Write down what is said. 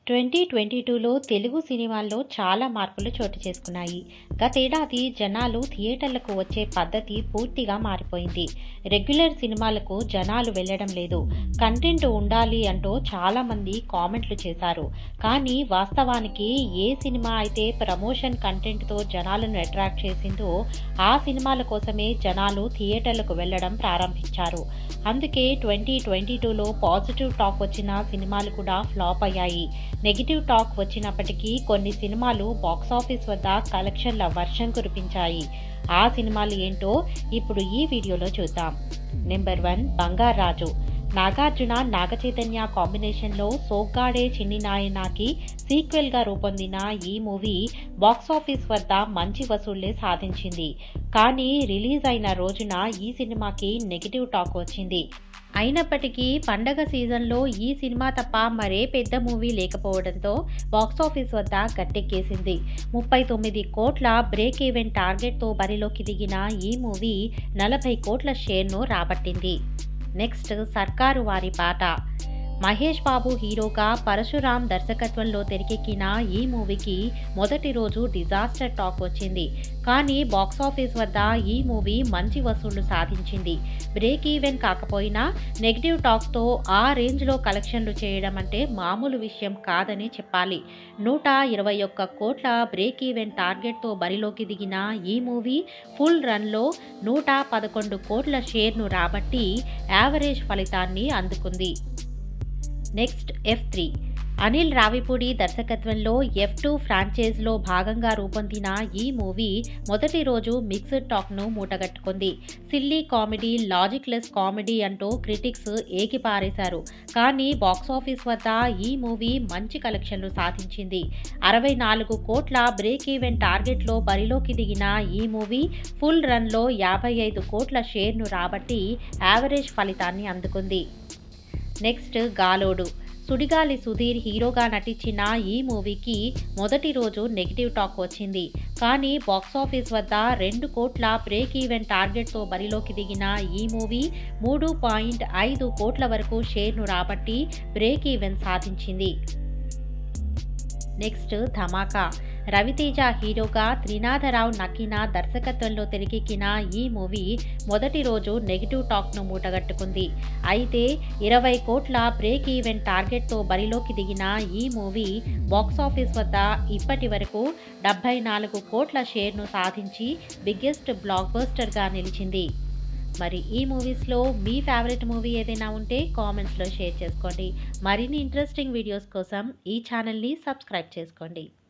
twenty twenty టూలో తెలుగు సినిమాల్లో చాలా మార్పులు చోటు చేసుకున్నాయి గతేడాది జనాలు థియేటర్లకు వచ్చే పద్ధతి పూర్తిగా మారిపోయింది రెగ్యులర్ సినిమాలకు జనాలు వెళ్ళడం లేదు కంటెంట్ ఉండాలి అంటూ చాలామంది కామెంట్లు చేశారు కానీ వాస్తవానికి ఏ సినిమా అయితే ప్రమోషన్ కంటెంట్తో జనాలను అట్రాక్ట్ చేసిందో ఆ సినిమాల కోసమే జనాలు థియేటర్లకు వెళ్ళడం ప్రారంభించారు అందుకే ట్వంటీ ట్వంటీ టూలో పాజిటివ్ టాక్ వచ్చిన సినిమాలు కూడా ఫ్లాప్ అయ్యాయి నెగిటివ్ టాక్ వచ్చినప్పటికీ కొన్ని సినిమాలు బాక్సాఫీస్ వద్ద కలెక్షన్ల వర్షం కురిపించాయి ఆ సినిమాలు ఏంటో ఇప్పుడు ఈ వీడియోలో చూద్దాం నెంబర్ వన్ బంగారాజు నాగార్జున నాగచైతన్య కాంబినేషన్లో సోగ్గాడే చిన్ని నాయనాకి సీక్వెల్గా రూపొందిన ఈ మూవీ బాక్సాఫీస్ వద్ద మంచి వసూళ్లే సాధించింది కానీ రిలీజ్ అయిన రోజున ఈ సినిమాకి నెగిటివ్ టాక్ వచ్చింది అయినప్పటికీ పండగ సీజన్లో ఈ సినిమా తప్ప మరే పెద్ద మూవీ లేకపోవడంతో బాక్సాఫీస్ వద్ద గట్టెక్కేసింది ముప్పై తొమ్మిది కోట్ల బ్రేక్ ఈవెన్ టార్గెట్తో బరిలోకి దిగిన ఈ మూవీ నలభై కోట్ల షేర్ను రాబట్టింది నెక్స్ట్ సర్కారు వారి పాట మహేష్ బాబు హీరోగా పరశురామ్ దర్శకత్వంలో తెరకెక్కిన ఈ మూవీకి మొదటి రోజు డిజాస్టర్ టాక్ వచ్చింది కానీ బాక్సాఫీస్ వద్ద ఈ మూవీ మంచి వసూళ్లు సాధించింది బ్రేక్ ఈవెన్ కాకపోయినా నెగిటివ్ టాక్తో ఆ రేంజ్లో కలెక్షన్లు చేయడం అంటే మామూలు విషయం కాదని చెప్పాలి నూట ఇరవై ఒక్క కోట్ల బ్రేక్ ఈవెన్ టార్గెట్తో బరిలోకి దిగిన ఈ మూవీ ఫుల్ రన్లో నూట పదకొండు కోట్ల షేర్ను రాబట్టి యావరేజ్ ఫలితాన్ని అందుకుంది next F three Anil Ravipudi దర్శకత్వంలో ఎఫ్ టూ ఫ్రాంచైజ్లో భాగంగా రూపొందిన ఈ మూవీ మొదటి రోజు మిక్స్డ్ టాక్ను మూటగట్టుకుంది సిల్లీ కామెడీ లాజిక్లెస్ కామెడీ అంటూ క్రిటిక్స్ ఏకిపారేశారు కానీ బాక్సాఫీస్ వద్ద ఈ మూవీ మంచి కలెక్షన్లు సాధించింది అరవై నాలుగు కోట్ల బ్రేక్ ఈవెన్ టార్గెట్లో బరిలోకి దిగిన ఈ మూవీ ఫుల్ రన్లో యాభై ఐదు కోట్ల షేర్ను రాబట్టి యావరేజ్ ఫలితాన్ని అందుకుంది నెక్స్ట్ గాలోడు సుడిగాలి సుధీర్ హీరోగా నటించిన ఈ మూవీకి మొదటి రోజు నెగిటివ్ టాక్ వచ్చింది కానీ బాక్సాఫీస్ వద్ద రెండు కోట్ల బ్రేక్ ఈవెన్ టార్గెట్తో బరిలోకి దిగిన ఈ మూవీ మూడు పాయింట్ ఐదు కోట్ల వరకు షేర్ను రాబట్టి బ్రేక్ ఈవెన్ సాధించింది నెక్స్ట్ ధమాకా రవితేజ హీరోగా త్రినాథరావు నక్కిన దర్శకత్వంలో తెరకెక్కిన ఈ మూవీ మొదటి రోజు నెగిటివ్ టాక్ను మూటగట్టుకుంది అయితే ఇరవై కోట్ల బ్రేక్ ఈవెన్ టార్గెట్తో బరిలోకి దిగిన ఈ మూవీ బాక్సాఫీస్ వద్ద ఇప్పటి వరకు డెబ్బై నాలుగు కోట్ల షేర్ను సాధించి బిగ్గెస్ట్ బ్లాక్ బస్టర్గా నిలిచింది మరి ఈ మూవీస్లో మీ ఫేవరెట్ మూవీ ఏదైనా ఉంటే కామెంట్స్లో షేర్ చేసుకోండి మరిన్ని ఇంట్రెస్టింగ్ వీడియోస్ కోసం ఈ ఛానల్ని సబ్స్క్రైబ్ చేసుకోండి